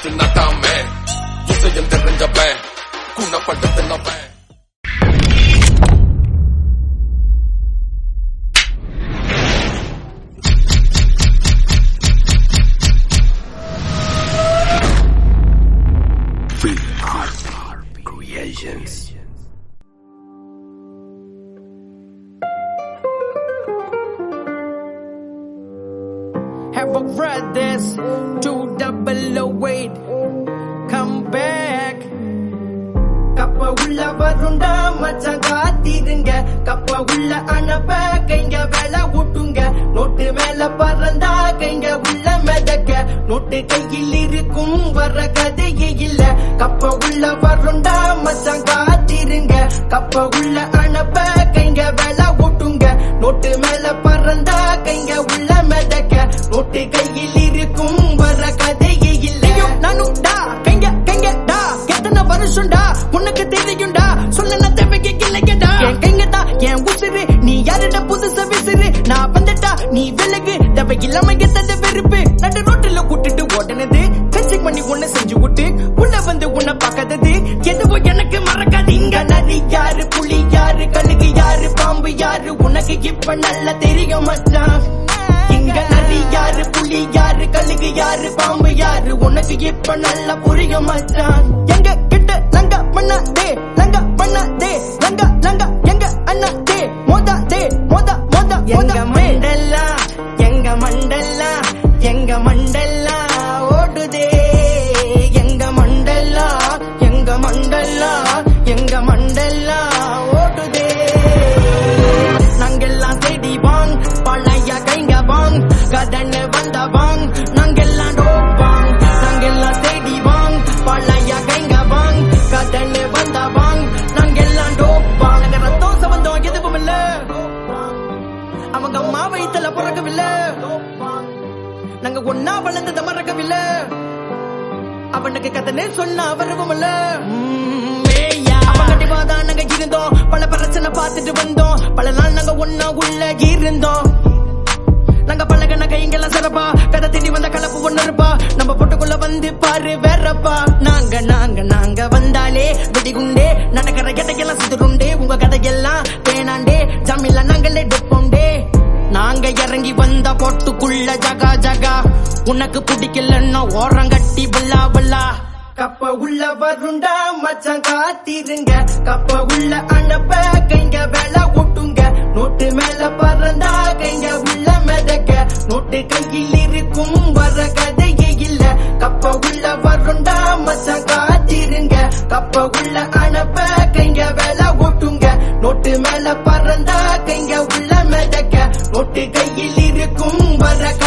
எடுத்து நட்டாம இசையம் தெரிஞ்சவன் குணப்படுத்தினவன் Creations. Have a brothers, two double await. Come back. கப்ப உள்ள வருண்டா மச்சான் காத்திருங்க கப்ப உள்ள அனுப்ப கைங்க வேலை விட்டுங்க நோட்டு மேல பறந்தா கைங்க உள்ள மிதக்க நோட்டு கையில் இருக்கும் வர கதையே இல்ல கப்ப உள்ள வருண்டா மச்சான் காத்திருங்க கப்ப உள்ள அனுப்ப கைங்க வேலை விட்டுங்க நோட்டு மேல பறந்தா கைங்க உள்ள மிதக்க நோட்டு கையில் இருக்கும் வர கதையே இல்லையோ நானும் டா கைங்க கைங்க டா எத்தனை வருஷம்டா உனக்கு தெரியும்டா சொல்ல தேவைக்கு இல்லையடா என் கைங்கடா என் உசுறு நீ யாருடா புதுசா விசிறு நான் வந்துட்டா நீ விலகு தேவை இல்லாம எத்தது வெறுப்பு நடு ரோட்டுல கூட்டிட்டு ஓடுனது கச்சிங் பண்ணி உன்னை செஞ்சு விட்டு உன்னை வந்து உன்னை பார்க்காதது எதுவோ எனக்கு மறக்காது இங்க நரி யாரு புலி யாரு கழுகு யாரு பாம்பு யாரு உனக்கு இப்ப நல்லா தெரியும் மச்சான் இங்க நரி யாரு புலி யாரு கழுகு யாரு பாம்பு யாரு உனக்கு இப்ப நல்லா புரியும் மச்சான் எங்க கிட்ட லங்க பண்ணாதே லங்க பண்ணாதே லங்க லங்க எங்க அண்ணாதே மோதாதே மோதா மோதா எங்க மண்டல்லா எங்க மண்டல்லா எங்க மண்டல்லா ஓடுதே எங்க மண்டல்லா எங்க மண்டல்லா எங்க மண்டல்லா ஓடுதே நாங்கெல்லாம் தேடி வாங் பழைய கைங்க வாங் கதன்னு வந்த வாங் நாங்கெல்லாம் டோப்பாங் நாங்கெல்லாம் தேடி வாங் பழைய கைங்க வாங் கதன்னு வந்த வாங் நாங்கெல்லாம் டோப்பாங் நாங்க ரத்தம் சம்பந்தம் எதுவும் இல்ல அவங்க அம்மா வயித்துல பிறக்கவில்லை நாங்க ஒன்னா வளர்ந்தத மறக்கவில்லை அவனுக்கு கதனே சொன்ன வரவும் இல்ல அவன் கண்டிப்பா தான் நாங்க இருந்தோம் பல பிரச்சனை பார்த்துட்டு வந்தோம் பல நாள் நாங்க ஒன்னா உள்ள இருந்தோம் நாங்க பழகன கைங்கெல்லாம் சிறப்பா கதை தேடி வந்த கலப்பு ஒண்ணு இருப்பா நம்ம பொட்டுக்குள்ள வந்து பாரு வேறப்பா நாங்க நாங்க நாங்க வந்தாலே வெடிகுண்டே நடக்கிற கதையெல்லாம் சுத்துருண்டே உங்க கதையெல்லாம் வேணாண்டே ஜாமில்ல நாங்களே டொப்போண்டே நாங்க இறங்கி வந்த பொட்டுக்குள்ள ஜகா ஜகா உனக்கு பிடிக்கலன்னா ஓரங்கட்டி பல்லா பல்லா கப்ப உள்ள வருண்டா மச்சான் காத்திருங்க கப்ப உள்ள அனுப்ப கைங்க வேலை ஓட்டுங்க நோட்டு மேல பறந்தா கைங்க உள்ள மிதக்க நோட்டு கையில் இருக்கும் வர கதையே இல்ல கப்ப உள்ள வருண்டா மச்சான் காத்திருங்க கப்ப உள்ள அனுப்ப கைங்க வேலை ஓட்டுங்க நோட்டு மேல பறந்தா கைங்க உள்ள மிதக்க நோட்டு கையில் இருக்கும் வர